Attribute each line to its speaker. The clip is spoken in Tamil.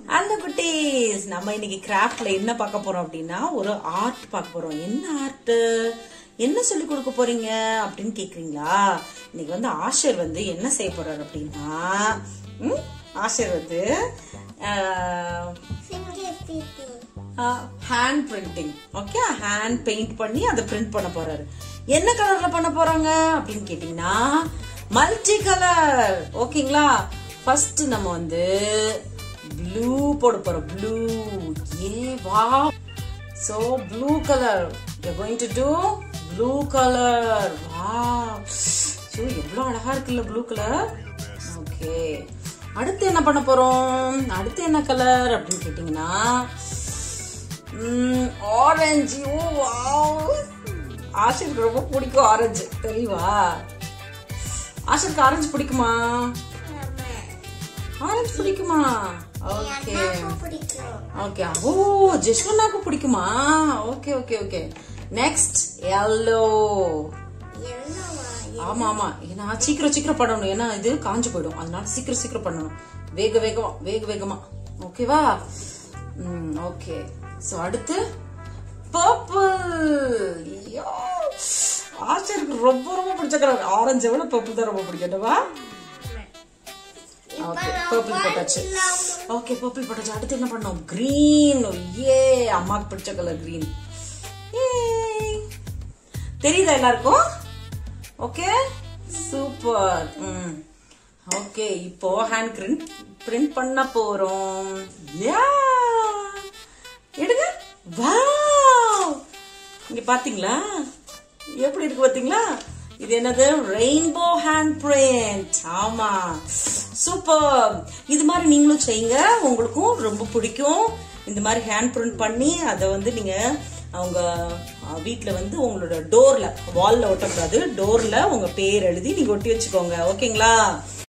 Speaker 1: அந்த குட்டீஸ் நம்ம இன்னைக்கு கிராஃப்ட்ல என்ன பார்க்க போறோம் அப்படின்னா ஒரு ஆர்ட் பார்க்க போறோம் என்ன ஆர்ட் என்ன சொல்லி கொடுக்க போறீங்க அப்படின்னு கேக்குறீங்களா இன்னைக்கு வந்து ஆஷர் வந்து என்ன செய்ய போறாரு அப்படின்னா ம், ஆஷர் வந்து hand printing okay hand paint பண்ணி அதை பிரிண்ட் பண்ண போறாரு என்ன கலர்ல பண்ண போறாங்க அப்படின்னு கேட்டீங்கன்னா மல்டி கலர் ஓகேங்களா ஃபர்ஸ்ட் நம்ம வந்து ப்ளூ போட போறோம் ப்ளூ ஏ வா so blue colour we are going to do blue colour வா ஸோ எவ்வளோ அழகா இருக்குல்ல ப்ளூ கலர் ஓகே அடுத்து என்ன பண்ண போறோம் அடுத்து என்ன கலர் அப்படின்னு கேட்டிங்கன்னா ஆரஞ்சு ஓ வாவ் ஆஷருக்கு ரொம்ப பிடிக்கும் ஆரஞ்சு தெரியுமா ஆஷருக்கு ஆரஞ்சு பிடிக்குமா ஆரஞ்சு பிடிக்குமா ஓகே ஓகே ஓ ஜெஷ்வனாக்கு பிடிக்குமா okay okay okay next yellow ஆமா ஆமா ஏன்னா சீக்கிரம் சீக்கிரம் பண்ணணும் ஏன்னா இது காஞ்சு போயிடும் அதனால சீக்கிரம் சீக்கிரம் பண்ணணும் வேக வேகமா வேக வேகமா ஓகேவா ம் ஓகே சோ அடுத்து பர்பிள் ஆச்சருக்கு ரொம்ப ரொம்ப பிடிச்ச கலர் ஆரஞ்சை விட பர்பிள் தான் ரொம்ப பிடிக்கட்டுமா ஓகே பர்பிள் போட்டாச்சு ஓகே பர்பிள் போட்டாச்சு அடுத்து என்ன பண்ணோம் கிரீன் ஏ அம்மாக்கு பிடிச்ச கலர் கிரீன் தெரியுதா எல்லாருக்கும் ஓகே சூப்பர் ம் ஓகே இப்போ ஹேண்ட் பிரிண்ட் பிரிண்ட் பண்ண போறோம் யா எடுங்க வாவ் இங்க பாத்தீங்களா எப்படி இருக்கு பாத்தீங்களா இது என்னது ரெயின்போ ஹேண்ட் பிரிண்ட் ஆமா சூப்பர் இது மாதிரி நீங்களும் செய்யுங்க உங்களுக்கும் ரொம்ப பிடிக்கும் இந்த மாதிரி ஹேண்ட் பிரிண்ட் பண்ணி அதை வந்து நீங்க அவங்க அஹ், வீட்ல வந்து உங்களோட டோர்ல வால்ல ஒட்டக்கூடாது டோர்ல உங்க பேர் எழுதி நீங்க ஒட்டி வச்சுக்கோங்க ஓகேங்களா